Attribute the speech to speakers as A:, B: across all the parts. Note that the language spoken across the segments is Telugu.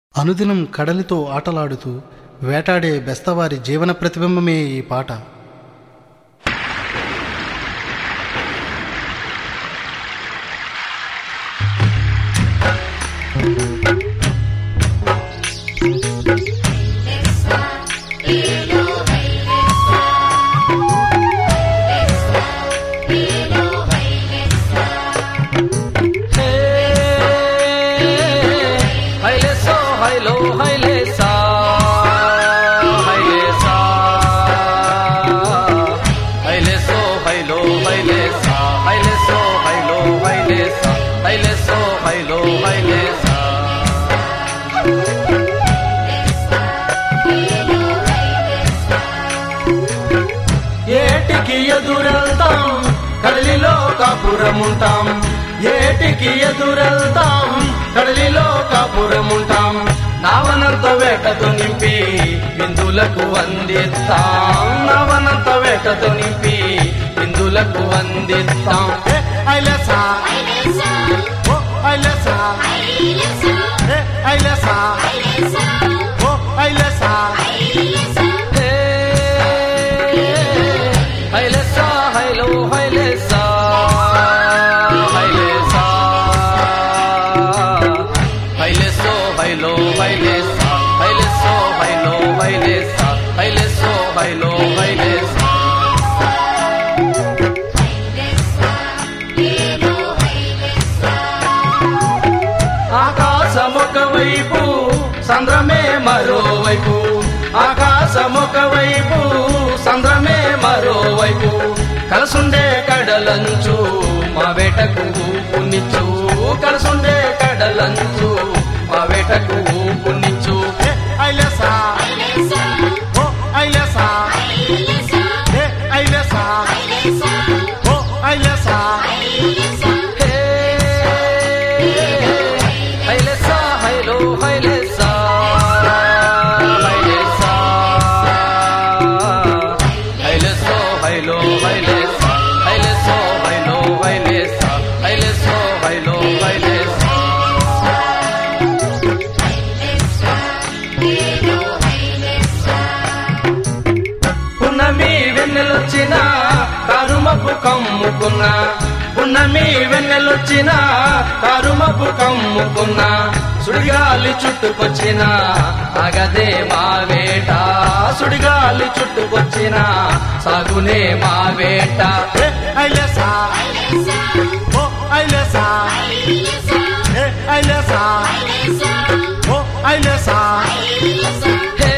A: అనుదినం కడలితో ఆటలాడుతూ వేటాడే బెస్తవారి జీవన ప్రతిబింబమే ఈ పాట
B: హైలే సో హైలో హైలే సా హైలే సా హైలే సో హైలో హైలే సా హైలే సో హైలో హైలే సా హైలే సో హైలో హైలే సా ఏటికి ఎదురెళ్తాం కడలిలో కాపురముంటాం ఏటికి ఎదురెళ్తాం కడలిలో కాపురముంటాం నావనంత వేటతో నింపి బిందులకు అందిస్తాం నావనంత వేటతో నింపి బిందులకు అందిస్తాం
A: ఏ ఐలసా ఓ ఐలసా ఏ ఐలసా ఓ ఐలసా
B: హే, హైలెసా హైలో హైలెసా హైలెసా హైలెసో హైలో హైలెసా హైలెసో హైలో హైలెసా హైలెసో హైలో హైలెసా ఆకాశమొక వైపు సంద్రమే మరోవైపు ఆకాశమొక వైపు సంద్రమే మరోవైపు కలసుండే కడలంచు మా వేటకు పునిచ్చు కలసుండే కడలంచు మా వేటకు పునిచ్చు
A: ఏ ఐలసా ఓ ఐలసా ఏ ఐలసా ఓ ఐలసా
B: హే హైలెసా హైలో హైలెసా హైలెసా హైలెసో హైలో హైలెసా హైలెసో హైలో హైలెసా హైలెసో హైలో హైలెసా పున్నమి వెన్నెలొచ్చిన కరుమపు కమ్ముకున్న పున్నమి వెన్నెలొచ్చిన కరుమపు కమ్ముకున్న సుడిగాలి చుట్టుకొచ్చిన అగదే మా వేట సుడిగాలి చుట్టుకొచ్చిన సాగునే మా వేట
A: ఏ ఐలసా ఓ ఐలసా ఏ ఐలసా ఓ ఐలసా
B: హే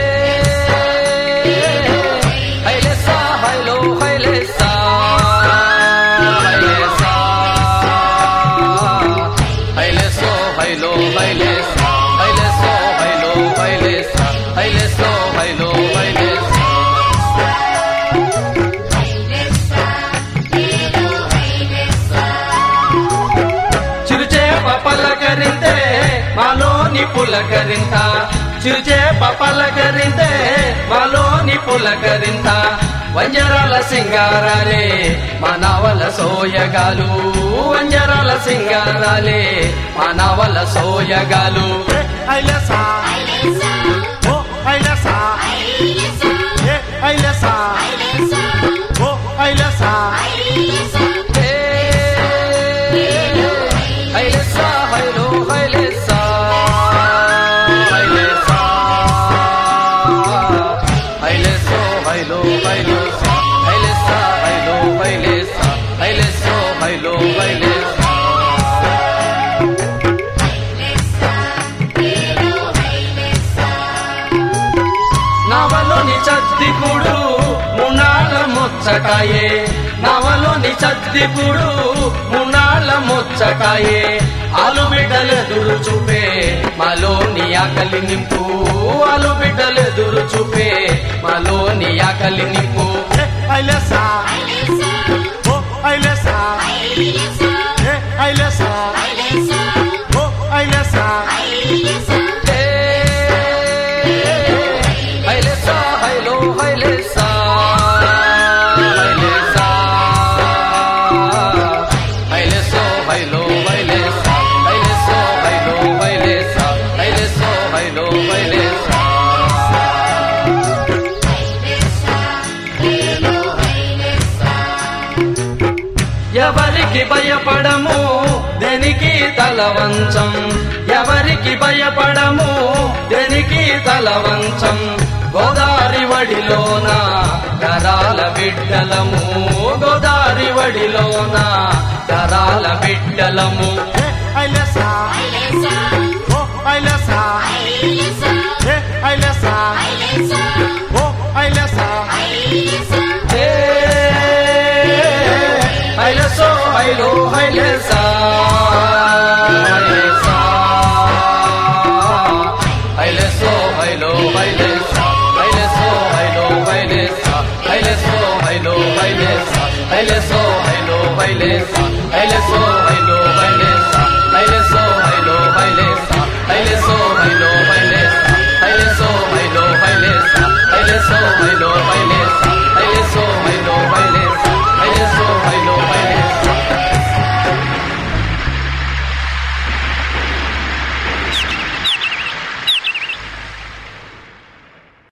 B: హైలెసా హైలో హైలెసా హైలెసా హైలెసో హైలో హైలెసా హైలెసో హైలో హైలెసా హైలెసో హైలో హైలెసా చిరుచేప పలకరింతే మాలోని పులకరింత చిరుచేప పలకరింతే మాలోని పులకరింత వంజరాల సింగారాలే మానవల సోయగాలు వంజరాల సింగారాలే మానవల సోయగాలు
A: ఏ ఐలసా ఓ ఐలసా ఏ ఐలసా ఓ ఐలసా
B: హే హైలెసా హైలో హైలెసా హైలెసా హైలెసో హైలో హైలెసా హైలెసా హైలో హైలెసా హైలెసో హైలో హైలెసా నవలోని చద్దికుడు మునాళ్ళ ముచ్చటాయే నవలోని చద్దికుడు మునాళ్ళ ముచ్చటాయే ఆలు బిడ్డలెదురు చూపే మాలోని ఆకలి నింపు ఆలు బిడ్డలెదురు చూపే మాలోని ఆకలి నింపు
A: ఏ ఐలసా ఓ ఐలసా ఏ ఐలసా ఓ ఐలసా
B: హే హైలెసా హైలో హైలెసా హైలెసా హైలెసో హైలో హైలెసా హైలెసో హైలో హైలెసా హైలెసో హైలో భయపడము దేనికి తల వంచం ఎవరికి భయపడము దేనికి తల వంచం గోదారి వడిలోన కరాల బిడ్డలము గోదారి వడిలోన కరాల బిడ్డలము
A: ఐలెసా ఓ ఐలెసా ఏ ఐలెసా ఓ ఐలెసా
B: ఏ, హైలెసో హైలో హైలెసా హైలెసా హైలెసో హైలో హైలెసా హైలెసో హైలో హైలెసా హైలెసో హైలో హైలెసా హైలెసో హైలో హైలెసా హైలెసో